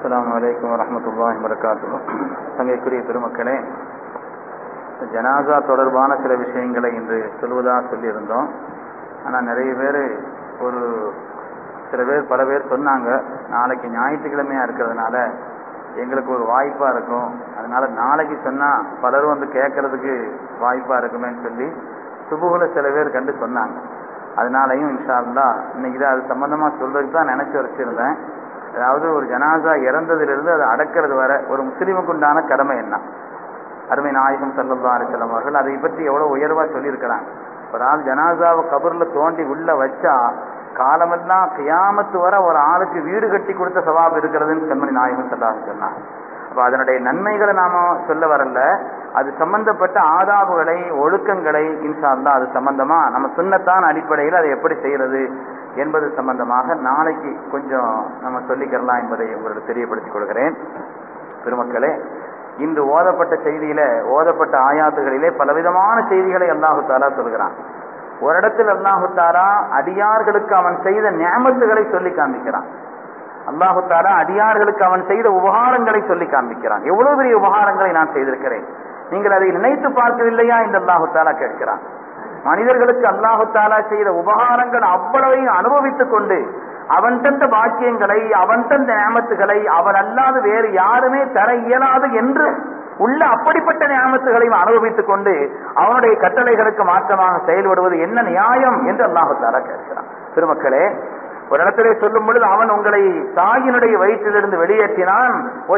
அஸ்லாம் வலைக்கம் வரமத்துல்லாஹி வரகாத்து சங்கைக்குரிய பெருமக்களே ஜனாசா தொடர்பான சில விஷயங்களை இன்று சொல்வதாக சொல்லியிருந்தோம் ஆனால் நிறைய பேர் ஒரு சில பேர் பல பேர் சொன்னாங்க நாளைக்கு ஞாயிற்றுக்கிழமையா இருக்கிறதுனால எங்களுக்கு ஒரு வாய்ப்பா இருக்கும் அதனால நாளைக்கு சொன்னா பலரும் வந்து கேட்கறதுக்கு வாய்ப்பா இருக்குமேன்னு சொல்லி சுபுகுல சில பேர் கண்டு சொன்னாங்க அதனாலையும் இன்ஷா அல்லா இன்னைக்கு தான் அது சம்பந்தமா சொல்றதுக்கு தான் நினைச்சு வச்சிருந்தேன் அதாவது ஒரு ஜனாசா இறந்ததிலிருந்து அதை அடக்கிறது வர ஒரு முஸ்லீமுக்கு உண்டான கடமை என்ன அருமை நாயகம் சல்லல்லா அலிசல்லாம் அவர்கள் அதை பற்றி எவ்வளவு உயர்வா சொல்லியிருக்கிறாங்க ஒரு ஆள் ஜனாசாவை கபர்ல தோண்டி உள்ள வச்சா காலமெல்லாம் கியாமத்து வர ஒரு ஆளுக்கு வீடு கட்டி கொடுத்த சவாப் இருக்கிறதுன்னு செம்மணி நாயகம் சொல்லாங்க சொன்னாங்க அப்ப அதனுடைய நன்மைகளை நாம சொல்ல வரல அது சம்பந்தப்பட்ட ஆதாபுகளை ஒழுக்கங்களை இன்ஷா அல்லா அது சம்பந்தமா நம்ம சுண்ணத்தான் அடிப்படையில் அதை எப்படி செய்யறது என்பது சம்பந்தமாக நாளைக்கு கொஞ்சம் நம்ம சொல்லிக்கிறலாம் என்பதை உங்களுக்கு தெரியப்படுத்திக் கொள்கிறேன் பெருமக்களே இன்று ஓதப்பட்ட செய்தியில ஓதப்பட்ட ஆயாத்துகளிலே பலவிதமான செய்திகளை அல்லாஹு தாலா சொல்கிறான் ஒரு இடத்தில் அல்லாஹு தாரா அடியார்களுக்கு அவன் செய்த ஞாபகத்துகளை சொல்லி காண்பிக்கிறான் அல்லாஹு தாரா அடியார்களுக்கு அவன் செய்த உபகாரங்களை சொல்லி காண்பிக்கிறான் எவ்வளவு பெரிய உபகாரங்களை நான் செய்திருக்கிறேன் நீங்கள் அதை நினைத்து பார்க்கவில்லையா என்று அல்லாஹு தாலா கேட்கிறான் மனிதர்களுக்கு அல்லாஹு தாலா செய்த உபகாரங்கள் அவ்வளவையும் அனுபவித்துக் கொண்டு அவன் தந்த பாக்கியங்களை அவன் தந்த நியமத்துகளை அவன் அல்லாது வேறு யாருமே தர இயலாது என்று உள்ள அப்படிப்பட்ட நியமத்துகளையும் அனுபவித்துக் கொண்டு அவனுடைய கட்டளைகளுக்கு மாற்றமாக செயல்படுவது என்ன நியாயம் என்று அல்லாஹு தாலா கேட்கிறான் பெருமக்களே ஒரு இடத்திலே சொல்லும் பொழுது அவன் உங்களை தாயினுடைய வயிற்றிலிருந்து வெளியேற்றினான்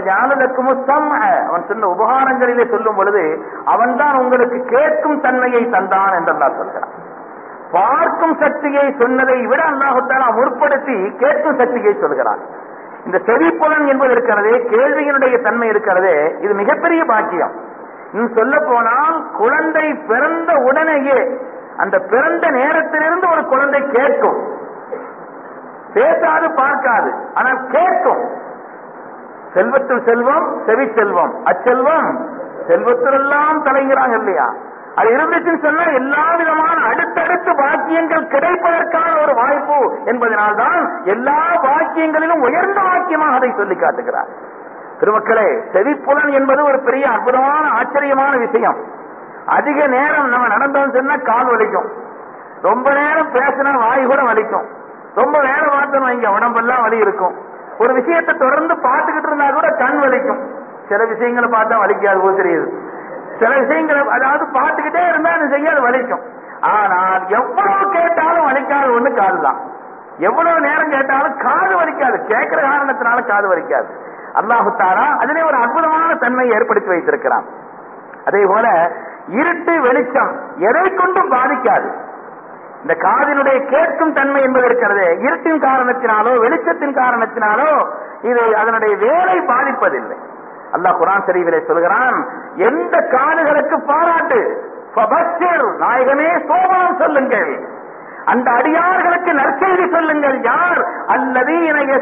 அவன் சொன்ன உபகாரங்களிலே சொல்லும் பொழுது அவன் தான் உங்களுக்கு கேட்கும் தன்மையை தந்தான் என்றெல்லாம் சொல்கிறான் பார்க்கும் சக்தியை சொன்னதை விட அல்லாஹுத்தாலா முற்படுத்தி கேட்கும் சக்தியை சொல்கிறான் இந்த செவிப்புலன் என்பது இருக்கிறதே கேள்வியினுடைய தன்மை இருக்கிறதே இது மிகப்பெரிய பாக்கியம் இன்னும் சொல்ல போனால் குழந்தை பிறந்த உடனேயே அந்த பிறந்த நேரத்திலிருந்து ஒரு குழந்தை கேட்கும் பேசாது பார்க்காது ஆனால் கேட்கும் செல்வத்தில் செல்வம் செவி செல்வம் அச்செல்வம் செல்வத்திலெல்லாம் தலைங்கிறாங்க இல்லையா அது இருந்துச்சுன்னு சொன்னா எல்லா விதமான அடுத்தடுத்து பாக்கியங்கள் கிடைப்பதற்கான ஒரு வாய்ப்பு என்பதனால்தான் எல்லா பாக்கியங்களிலும் உயர்ந்த வாக்கியமாக அதை சொல்லி காட்டுகிறார் திருமக்களே செவிப்புலன் என்பது ஒரு பெரிய அற்புதமான ஆச்சரியமான விஷயம் அதிக நேரம் நம்ம நடந்தோம் சொன்னா கால் வலிக்கும் ரொம்ப நேரம் பேசினா வாய் கூட வலிக்கும் ரொம்ப வேலை பார்த்தோம் இங்க உடம்பெல்லாம் வலி இருக்கும் ஒரு விஷயத்தை தொடர்ந்து பார்த்துக்கிட்டு இருந்தா கூட கண் வலிக்கும் சில விஷயங்களை பார்த்தா வலிக்காது போல் தெரியுது சில விஷயங்களை அதாவது பார்த்துக்கிட்டே இருந்தா செய்யாது வலிக்கும் ஆனால் எவ்வளவு கேட்டாலும் வலிக்காது ஒண்ணு காது தான் எவ்வளவு நேரம் கேட்டாலும் காது வலிக்காது கேட்கிற காரணத்தினால காது வலிக்காது அல்லாஹு தாரா அதிலே ஒரு அற்புதமான தன்மையை ஏற்படுத்தி வைத்திருக்கிறான் அதே போல இருட்டு வெளிச்சம் எதை கொண்டும் பாதிக்காது இந்த காதினுடைய கேட்கும் தன்மை என்பது இருக்கிறது இருட்டின் காரணத்தினாலோ வெளிச்சத்தின் காரணத்தினாலோ இது அதனுடைய வேலை பாதிப்பதில்லை அல்லாஹ் குரான் சரிவிலே சொல்கிறான் எந்த காதுகளுக்கு பாராட்டு நாயகமே சோபனம் சொல்லுங்கள் அந்த அடியார்களுக்கு நற்செய்தி சொல்லுங்கள் யார் அல்லது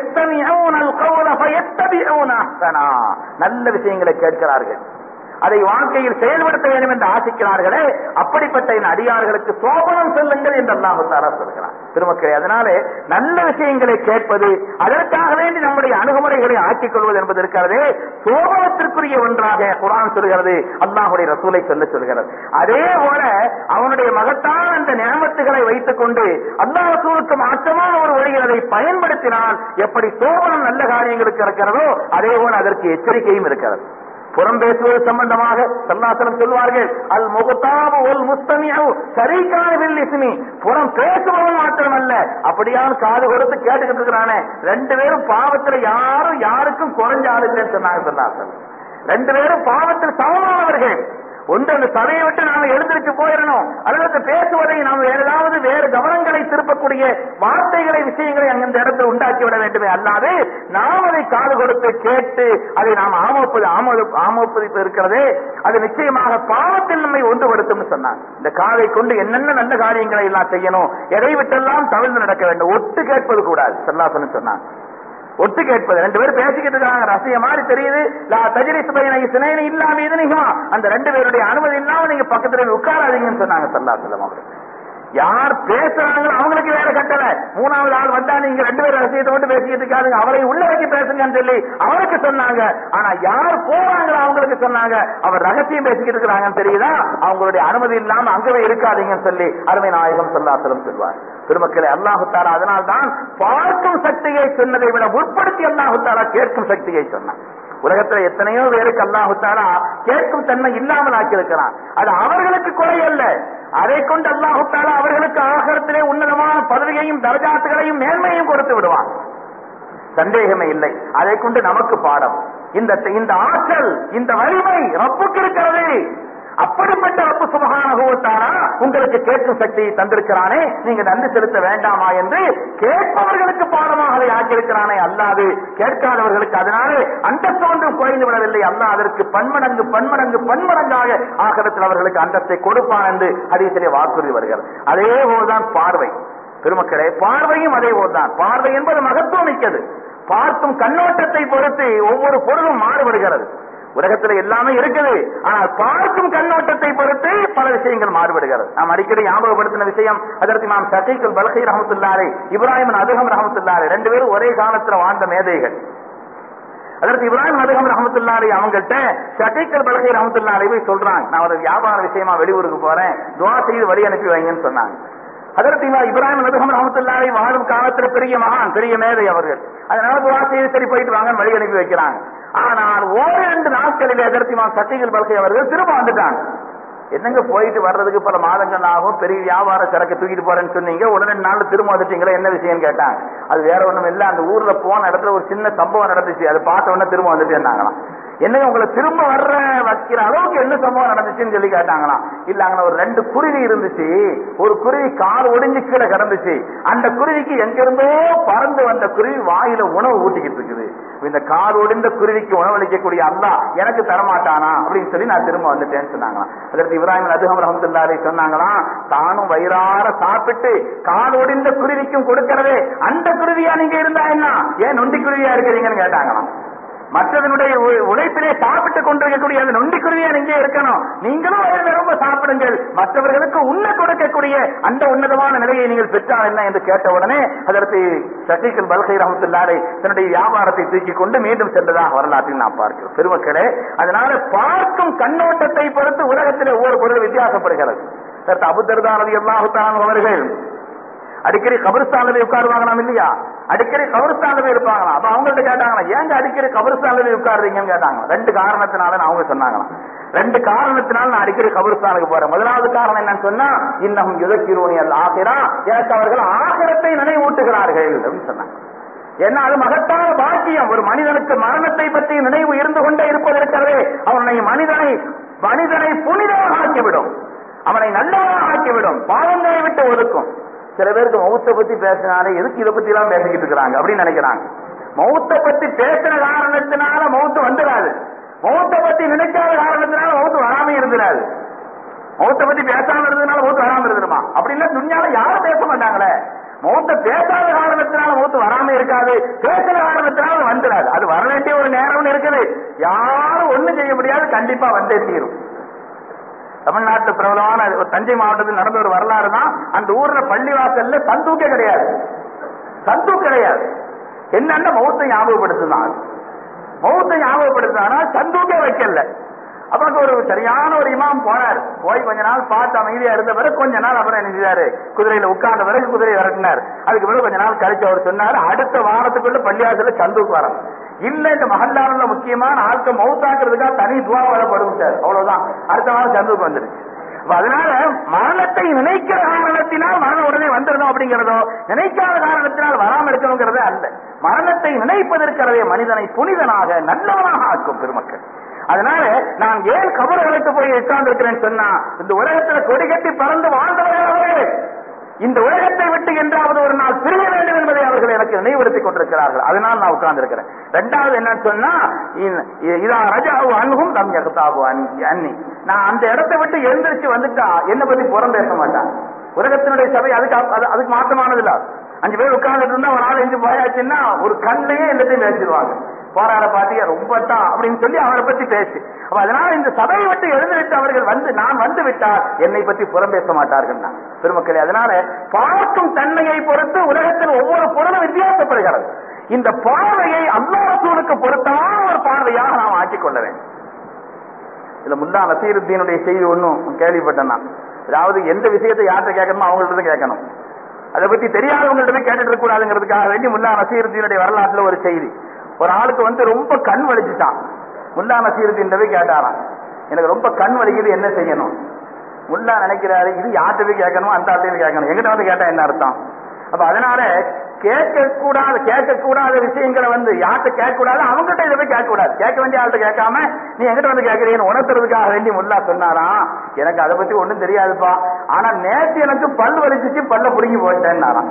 நல்ல விஷயங்களை கேட்கிறார்கள் அதை வாழ்க்கையில் செயல்படுத்த வேண்டும் என்று ஆசிக்கிறார்களே அப்படிப்பட்ட என் அடியார்களுக்கு சோபனம் சொல்லுங்கள் என்று அல்லாஹாரா சொல்கிறார் திருமக்களே அதனாலே நல்ல விஷயங்களை கேட்பது அதற்காக வேண்டி நம்முடைய அணுகுமுறைகளை ஆக்கிக் கொள்வது என்பது இருக்கிறதே சோபனத்திற்குரிய ஒன்றாக குரான் சொல்கிறது அல்லாஹுடைய ரசூலை சொல்ல சொல்கிறது அதே போல அவனுடைய மகத்தான அந்த நியமத்துகளை வைத்துக் கொண்டு அல்லாஹ் ரசூலுக்கு மாற்றமான ஒரு வழியில் அதை பயன்படுத்தினால் எப்படி சோபனம் நல்ல காரியங்களுக்கு இருக்கிறதோ அதே போல அதற்கு எச்சரிக்கையும் இருக்கிறது புறம் பேசுவது சம்பந்தமாக சல்லாசனம் சொல்வார்கள் அல் முகத்தாபு ஒல் முஸ்தமியோ சரிக்கானவில் இசுமி புறம் பேசுபவன் மாத்திரமல்ல அப்படியான காது கொடுத்து கேட்டுக்கிட்டு இருக்கிறானே ரெண்டு பேரும் பாவத்துல யாரும் யாருக்கும் குறைஞ்ச ஆளு இல்லைன்னு சொன்னாங்க சல்லாசன் ரெண்டு பேரும் பாவத்தில் சமமானவர்கள் ஒன்று அந்த சபையை விட்டு நாம எழுந்திருச்சு போயிடணும் அல்லது அந்த பேசுவதை நாம் வேற ஏதாவது வேறு கவனங்களை திருப்பக்கூடிய வார்த்தைகளை விஷயங்களை அங்கிருந்த இடத்தில் உண்டாக்கி விட வேண்டுமே அல்லாது நாம் அதை காது கொடுத்து கேட்டு அதை நாம் ஆமோப்பது ஆமோப்பதிப்பு இருக்கிறதே அது நிச்சயமாக பாவத்தில் நம்மை ஒன்றுபடுத்தும் சொன்னாங்க இந்த காதை கொண்டு என்னென்ன நல்ல காரியங்களை எல்லாம் செய்யணும் எதை விட்டெல்லாம் தவிர்த்து நடக்க வேண்டும் ஒட்டு கேட்பது கூடாது சல்லாசன் சொன்னாங்க ஒட்டு கேட்பது ரெண்டு பேரும் பேசிக்கிட்டு இருக்காங்க ரசிய மாதிரி தெரியுது லா தஜரிஸ் பையனை சினைனி இல்லாம இது நிகமா அந்த ரெண்டு பேருடைய அனுமதி இல்லாம நீங்க பக்கத்துல போய் உட்காராதீங்கன்னு சொன்னாங்க சல்லா செல்லம் அவர்கள் யார் பேசுறாங்களோ அவங்களுக்கு வேற கட்டளை மூணாவது ஆள் வந்தா நீங்க ரெண்டு பேரும் ரகசியத்தை மட்டும் பேசிக்கிட்டு இருக்காதுங்க அவரை உள்ள வச்சு பேசுங்கன்னு சொல்லி அவருக்கு சொன்னாங்க ஆனா யார் போறாங்களோ அவங்களுக்கு சொன்னாங்க அவர் ரகசியம் பேசிக்கிட்டு இருக்கிறாங்கன்னு தெரியுதா அவங்களுடைய அனுமதி இல்லாம அங்கவே இருக்காதீங்கன்னு சொல்லி அருமை நாயகம் சொல்லாசலம் சொல்வார் பெருமக்களை அல்லாஹு தாலா அதனால்தான் பார்க்கும் சக்தியை சொன்னதை விட உட்படுத்தி அல்லாஹு தாலா கேட்கும் சக்தியை சொன்னான் உலகத்துல எத்தனையோ பேருக்கு அல்லாஹு தாலா கேட்கும் தன்மை இல்லாமல் ஆக்கியிருக்கிறான் அது அவர்களுக்கு குறை அல்ல அதை கொண்டு அல்லாஹு தாலா அவர்களுக்கு ஆகரத்திலே உன்னதமான பதவியையும் தரஜாத்துகளையும் மேன்மையும் கொடுத்து விடுவான் சந்தேகமே இல்லை அதை கொண்டு நமக்கு பாடம் இந்த இந்த ஆற்றல் இந்த வலிமை ரப்புக்கு இருக்கிறது அப்படிப்பட்ட ரப்பு சுபகானுபவத்தானா உங்களுக்கு கேட்கும் சக்தியை தந்திருக்கிறானே நீங்க நன்றி செலுத்த வேண்டாமா என்று கேட்பவர்களுக்கு பாடமாக அதை ஆக்கியிருக்கிறானே அல்லாது கேட்காதவர்களுக்கு அதனாலே அந்தஸ்து ஒன்றும் குறைந்து விடவில்லை அல்லா அதற்கு பன்மடங்கு பன்மடங்கு பன்மடங்காக ஆகரத்தில் அவர்களுக்கு அந்தஸ்தை கொடுப்பான் என்று ஹதீசிலே வாக்குறுதி வருகிறது அதே போல்தான் பார்வை பெருமக்களே பார்வையும் அதே போல்தான் பார்வை என்பது மகத்துவம் மிக்கது பார்க்கும் கண்ணோட்டத்தை பொறுத்து ஒவ்வொரு பொருளும் மாறுபடுகிறது உலகத்துல எல்லாமே இருக்குது ஆனால் பார்க்கும் கண்ணோட்டத்தை பொறுத்து பல விஷயங்கள் மாறுபடுகிறது நாம் அடிக்கடி ஞாபகப்படுத்தின விஷயம் அதற்கு நாம் சசைக்குல் பலகை ரஹமத்துல்லாரே இப்ராஹிம் அதுகம் ரஹமத்துல்லாரே ரெண்டு பேரும் ஒரே காலத்துல வாழ்ந்த மேதைகள் அதற்கு இப்ராஹிம் அதுகம் ரஹமத்துல்லாரி அவங்கள்ட்ட ஷட்டீக்கல் பலகை ரஹமத்துல்லாரி போய் சொல்றாங்க நான் ஒரு வியாபார விஷயமா வெளியூருக்கு போறேன் துவா செய்து வழி அனுப்பி வைங்கன்னு சொன்னாங்க அதற்கு இப்ராஹிம் நதுகம் ரஹமத்துல்லாரி வாழும் காலத்துல பெரிய மகான் பெரிய மேதை அவர்கள் அதனால துவா செய்து சரி போயிட்டு வாங்க வழி அனுப்பி வைக்கிறாங்க ஆனால் ஓரிரண்டு நாட்களில் எதற்கு சட்டிகள் பல்கை அவர்கள் திரும்ப வந்துட்டாங்க என்னங்க போயிட்டு வர்றதுக்கு பல மாதங்கள் ஆகும் பெரிய வியாபார சரக்கு தூக்கிட்டு போறேன்னு சொன்னீங்க உடனே நாள் திரும்ப வந்துட்டீங்களா என்ன விஷயம் கேட்டாங்க அது வேற ஒண்ணும் இல்ல அந்த ஊர்ல போன இடத்துல ஒரு சின்ன சம்பவம் நடந்துச்சு அதை பார்த்த உடனே திரும்ப வந்துட்டேன்னாங்களாம் என்னங்க உங்களை திரும்ப வர்ற வைக்கிற அளவுக்கு என்ன சம்பவம் நடந்துச்சுன்னு சொல்லி கேட்டாங்களாம் இல்ல அங்க ஒரு ரெண்டு குருவி இருந்துச்சு ஒரு குருவி கால் ஒடிஞ்சு கீழே கிடந்துச்சு அந்த குருவிக்கு எங்க இருந்தோ பறந்து வந்த குருவி வாயில உணவு ஊட்டிக்கிட்டு இருக்குது இந்த கால் ஒடிந்த குருவிக்கு உணவளிக்கக்கூடிய அல்லா எனக்கு தரமாட்டானா அப்படின்னு சொல்லி நான் திரும்ப வந்துட்டேன்னு சொன்னாங்களாம் அதற்கு இப்ராஹிம் அதுகம் ரஹமத்துல்லாரி சொன்னாங்களாம் தானும் வயிறார சாப்பிட்டு கால் ஒடிந்த குருவிக்கும் கொடுக்கிறதே அந்த குருவியா நீங்க இருந்தா என்ன ஏன் நொண்டி குருவியா இருக்கிறீங்கன்னு கேட்டாங்களாம் மற்றதனுடைய உழைப்பிலே சாப்பிட்டு கொண்டிருக்கக்கூடிய அந்த நொண்டி குருவியா நீங்க இருக்கணும் நீங்களும் அதில் ரொம்ப சாப்பிடுங்கள் மற்றவர்களுக்கு உண்ண கொடுக்கக்கூடிய அந்த உன்னதமான நிலையை நீங்கள் பெற்றால் என்ன என்று கேட்ட உடனே அதற்கு சசிகல் பல்கை ரஹமத்துல்லாரை தன்னுடைய வியாபாரத்தை தூக்கி கொண்டு மீண்டும் சென்றதாக வரலாற்றில் நாம் பார்க்கிறோம் பெருமக்களே அதனால பார்க்கும் கண்ணோட்டத்தை பொறுத்து உலகத்தில் ஒவ்வொரு பொருள் வித்தியாசப்படுகிறது சற்று அபுதர்தானது எல்லாத்தான அவர்கள் அடிக்கடி கபரிஸ்தான்ல உட்காருவாங்களாம் இல்லையா அடிக்கடி கபரிஸ்தான்ல இருப்பாங்களாம் அப்ப அவங்கள்ட்ட கேட்டாங்களா ஏங்க அடிக்கடி கபரிஸ்தான்ல உட்காருறீங்கன்னு கேட்டாங்க ரெண்டு காரணத்தினால அவங்க சொன்னாங்களாம் ரெண்டு காரணத்தினால நான் அடிக்கடி கபரிஸ்தானுக்கு போறேன் முதலாவது காரணம் என்னன்னு சொன்னா இன்னும் யுதக்கிரோனி அல்ல ஆசிரா எனக்கு அவர்கள் ஆசிரத்தை நினைவூட்டுகிறார்கள் அப்படின்னு சொன்னாங்க ஏன்னா அது மகத்தான பாக்கியம் ஒரு மனிதனுக்கு மரணத்தை பற்றி நினைவு இருந்து கொண்டே இருப்பது இருக்கிறதே அவனை மனிதனை மனிதனை புனிதமாக ஆக்கிவிடும் அவனை நல்லவனாக ஆக்கிவிடும் பாவங்களை விட்டு ஒதுக்கும் சில பேருக்கு மௌத்தை பத்தி பேசினாலே எதுக்கு இதை பத்தி எல்லாம் பேசிக்கிட்டு இருக்கிறாங்க அப்படின்னு நினைக்கிறாங்க மௌத்தை பத்தி பேசின காரணத்தினால மௌத்து வந்துடாது மௌத்தை பத்தி நினைக்காத காரணத்தினால மௌத்து வராம இருந்துடாது மௌத்தை பத்தி பேசாம இருந்ததுனால மௌத்து வராம இருந்துருமா அப்படின்னா துணியால யாரும் பேச மாட்டாங்களே மௌத்த பேசாத காரணத்தினால மௌத்து வராம இருக்காது பேசுற காரணத்தினால வந்துடாது அது வர வேண்டிய ஒரு நேரம்னு இருக்குது யாரும் ஒண்ணும் செய்ய முடியாது கண்டிப்பா வந்தே தீரும் தமிழ்நாட்டு பிரபலமான ஒரு தஞ்சை மாவட்டத்தில் நடந்த ஒரு வரலாறு தான் அந்த ஊர்ல பள்ளிவாசல்ல சந்தூக்கே கிடையாது சந்து கிடையாது என்னன்னா மௌத்தை ஞாபகப்படுத்துதான் மௌத்தை ஞாபகப்படுத்தினா சந்தூக்கே வைக்கல அப்புறம் ஒரு சரியான ஒரு இமாம் போனார் போய் கொஞ்ச நாள் பார்த்து அமைதியா இருந்த பிறகு கொஞ்ச நாள் அப்புறம் என்ன செஞ்சாரு குதிரையில உட்கார்ந்த பிறகு குதிரையை விரட்டினார் அதுக்கு பிறகு கொஞ்ச நாள் கழிச்சு அவர் சொன்னார் அடுத்த வாரத்துக்குள்ள பள்ளியாசல சந்துக்கு வரணும் இல்ல இந்த மகல்லாரில் முக்கியமான ஆட்கள் மவுத்தாக்குறதுக்காக தனி துவா வரப்படுவிட்டார் அவ்வளவுதான் அடுத்த வாரம் சந்துக்கு வந்துருச்சு அதனால மரணத்தை நினைக்கிற காரணத்தினால் மரணம் உடனே வந்துடணும் அப்படிங்கிறதோ நினைக்காத காரணத்தினால் வராம இருக்கணுங்கிறதே அல்ல மரணத்தை நினைப்பதற்கிறதே மனிதனை புனிதனாக நல்லவனாக ஆக்கும் பெருமக்கள் அதனால நான் ஏன் கபர்களுக்கு போய் உட்கார்ந்து இருக்கிறேன்னு சொன்னா இந்த உலகத்துல கொடி கட்டி பறந்து வாழ்ந்தவர்கள் இந்த உலகத்தை விட்டு என்றாவது ஒரு நாள் பிரிய வேண்டும் என்பதை அவர்கள் எனக்கு நினைவுறுத்திக் கொண்டிருக்கிறார்கள் அதனால் நான் உட்கார்ந்து இருக்கிறேன் ரெண்டாவது என்னன்னு சொன்னா இதா ரஜாவு அன்பும் தம் எகத்தாவு அன்னி நான் அந்த இடத்தை விட்டு எழுந்திரிச்சு வந்துட்டா என்ன பத்தி புறம் பேச மாட்டான் உலகத்தினுடைய சபை அதுக்கு அதுக்கு மாற்றமானது இல்ல அஞ்சு பேர் உட்கார்ந்துட்டு இருந்தா ஒரு ஆள் எஞ்சு போயாச்சுன்னா ஒரு கண்ணையே எல்லாத்தையும் பேசிடுவாங்க போராட பாத்தியா ரொம்ப தான் அப்படின்னு சொல்லி அவரை பத்தி பேசி அப்ப அதனால இந்த சபையை விட்டு எழுந்திருத்து அவர்கள் வந்து நான் வந்து விட்டால் என்னை பற்றி புறம் பேச மாட்டார்கள் நான் பெருமக்களே அதனால பார்க்கும் தன்மையை பொறுத்து உலகத்தில் ஒவ்வொரு பொருளும் வித்தியாசப்படுகிறது இந்த பார்வையை அல்லாஹூனுக்கு பொருத்தமான ஒரு பார்வையாக நாம் ஆக்கிக் கொள்ள வேண்டும் இதுல முல்லா நசீருத்தீனுடைய செய்தி ஒன்றும் கேள்விப்பட்டேன் நான் அதாவது எந்த விஷயத்தை யார்கிட்ட கேட்கணுமோ அவங்கள்ட்ட கேட்கணும் அதை பத்தி தெரியாதவங்கள்ட்ட போய் கேட்டுட்டு இருக்க கூடாதுங்கிறதுக்காக வேண்டி முல்லா நசீருத்தீனுடைய வரலாற்றுல ஒரு செய்தி ஒரு ஆளுக்கு வந்து ரொம்ப கண் வலிச்சுட்டான் முல்லா நசீருத்தீன் போய் கேட்டாராம் எனக்கு ரொம்ப கண் வலிக்குது என்ன செய்யணும் முல்லா நினைக்கிறாரு இது யார்கிட்ட போய் கேட்கணுமோ அந்த ஆள்கிட்ட கேட்கணும் எங்கிட்ட வந்து கேட்டா என்ன அர்த்தம் அப்ப அதனால கேட்க கூடாத கேட்க கூடாத விஷயங்களை வந்து யார்கிட்ட கேட்க கூடாது அவங்ககிட்ட இதை போய் கேட்க கூடாது கேட்க வேண்டிய ஆள்கிட்ட கேட்காம நீ எங்கிட்ட வந்து கேட்கறீங்கன்னு உணர்த்துறதுக்காக வேண்டி முல்லா சொன்னாராம் எனக்கு அதை பத்தி ஒண்ணும் தெரியாதுப்பா ஆனா நேற்று எனக்கு பல் வலிச்சிச்சு பல்ல புடுங்கி போயிட்டேன்னாராம்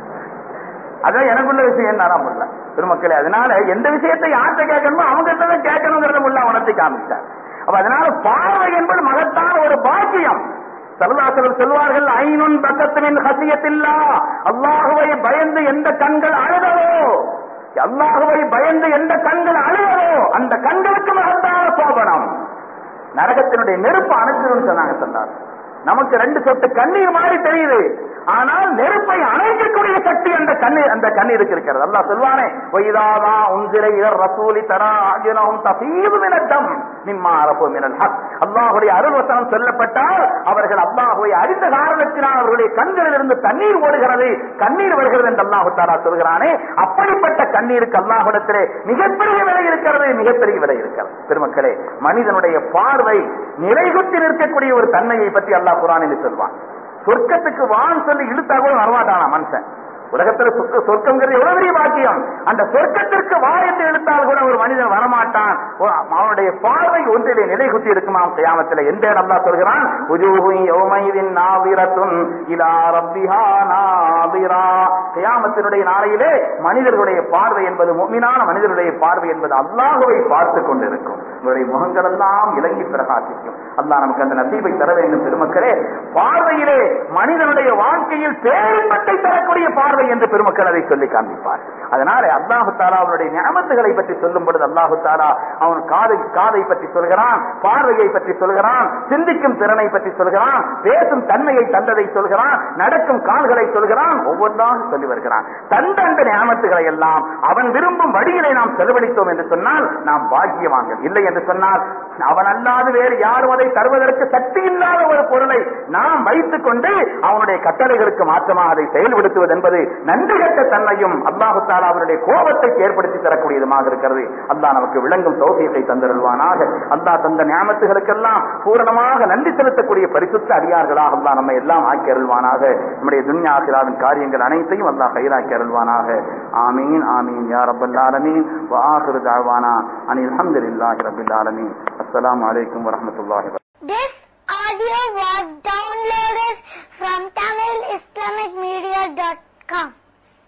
அதான் எனக்குள்ள விஷயம் தானா முல்ல பெருமக்களே அதனால எந்த விஷயத்தை யார்கிட்ட கேட்கணுமோ அவங்ககிட்ட தான் கேட்கணுங்கிறத முல்லா உணர்த்தி காமிச்சார் அப்ப அதனால பார்வை என்பது மகத்தான ஒரு பாக்கியம் சல்லாசலம் சொல்வார்கள் ஐநுன் பக்கத்தின் ஹசியத்தில்லா அல்லாஹுவை பயந்து எந்த கண்கள் அழுதவோ அல்லாஹுவை பயந்து எந்த கண்கள் அழுதவோ அந்த கண்களுக்கு மகத்தான சோபனம் நரகத்தினுடைய நெருப்பு அணைச்சிடும் சொன்னாங்க சொன்னார் நமக்கு ரெண்டு சொட்டு கண்ணீர் மாதிரி தெரியுது ஆனால் நெருப்பை அணைக்கக்கூடிய சக்தி அந்த கண்ணீர் அந்த கண்ணீருக்கு இருக்கிறது அல்லாஹ் சொல்வானே ஒய்தாதா உன்சிலை இதர் ரசூலி தரா ஆகியனவும் தசீது மினட்டம் நிம்மா அரபு மினல் ஹக் அல்லாஹுடைய அருள் வசனம் சொல்லப்பட்டால் அவர்கள் அல்லாஹுவை அறிந்த காரணத்தினால் அவர்களுடைய கண்களில் இருந்து தண்ணீர் ஓடுகிறது கண்ணீர் வருகிறது என்று அல்லாஹு தாரா சொல்கிறானே அப்படிப்பட்ட கண்ணீருக்கு அல்லாஹுடத்திலே மிகப்பெரிய விலை இருக்கிறது மிகப்பெரிய விலை இருக்கிறது பெருமக்களே மனிதனுடைய பார்வை நிறைகுத்தி நிற்கக்கூடிய ஒரு தன்மையை பற்றி அல்லாஹ் குரானில் சொல்வான் சொர்க்கத்துக்கு வான் சொல்லி இழுத்தா கூட வரமாட்டானா மனுஷன் உலகத்துல சொர்க்க சொர்க்கங்கிறது எவ்வளவு பெரிய பாக்கியம் அந்த சொர்க்கத்திற்கு வாயத்தை இழுத்தால் கூட ஒரு மனிதன் வரமாட்டான் ஒரு- அவனுடைய பார்வை ஒன்றிலே நிலை குத்தி இருக்குமாம் கியாமத்தில் எந்த நல்லா சொல்கிறான் உஜூஹும் யௌமைதின் நாதிரத்துன் இலா ரப்பிஹா நாதிரா கியாமத்தினுடைய நாளையிலே மனிதர்களுடைய பார்வை என்பது முக்மினான மனிதர்களுடைய பார்வை என்பது அல்லாஹுவை பார்த்து கொண்டிருக்கும் உங்களுடைய முகங்கள் எல்லாம் இலங்கி பிரகாசிக்கும் அல்லாஹ் நமக்கு அந்த நசீபை தர வேண்டும் பெருமக்களே பார்வையிலே மனிதனுடைய வாழ்க்கையில் பேரின்பத்தை தரக்கூடிய பார்வை என்று பெருமக்கள் அதை சொல்லி காண்பிப்பார் அதனால அல்லாஹு தாலா அவனுடைய ஞாபகங்களை பற்றி சொல்லும் பொழுது அல்லாஹு தாலா அவன் காதை காதை பற்றி சொல்கிறான் பார்வையை பற்றி சொல்கிறான் சிந்திக்கும் திறனை பற்றி சொல்கிறான் பேசும் தன்மையை தந்ததை சொல்கிறான் நடக்கும் கால்களை சொல்கிறான் ஒவ்வொன்றாக சொல்லி வருகிறான் தந்த அந்த ஞாபகங்களை எல்லாம் அவன் விரும்பும் வழியிலே நாம் செலவழித்தோம் என்று சொன்னால் நாம் பாக்கியவான்கள் இல்லை என்று சொன்னால் அவன் அல்லாது வேறு யாரும் அதை தருவதற்கு சக்தி இல்லாத ஒரு பொருளை நாம் வைத்துக் கொண்டு அவனுடைய கட்டளைகளுக்கு மாற்றமாக அதை செயல்படுத்துவது என்பது நன்றி கட்ட தன்மையும் அல்லாஹு தாலா அவனுடைய கோபத்தை ஏற்படுத்தி தரக்கூடியதுமாக இருக்கிறது அல்லாஹ் நமக்கு விளங்கும் தௌசியத்தை தந்தருள்வானாக அல்லாஹ் தந்த ஞாபகத்துகளுக்கெல்லாம் பூரணமாக நன்றி செலுத்தக்கூடிய பரிசுத்த அடியார்களாக அல்லாஹ் நம்மை எல்லாம் ஆக்கி அருள்வானாக நம்முடைய துன்யா ஆசிராவின் காரியங்கள் அனைத்தையும் அல்லாஹ் கைராக்கி அருள்வானாக ஆமீன் ஆமீன் யா ரப்பல் ஆலமீன் வ ஆகிரு தஅவானா அனில் ஹம்துலில்லாஹி ரப்பில் ஆலமீன் அஸ்ஸலாமு அலைக்கும் வரஹ்மத்துல்லாஹி வ This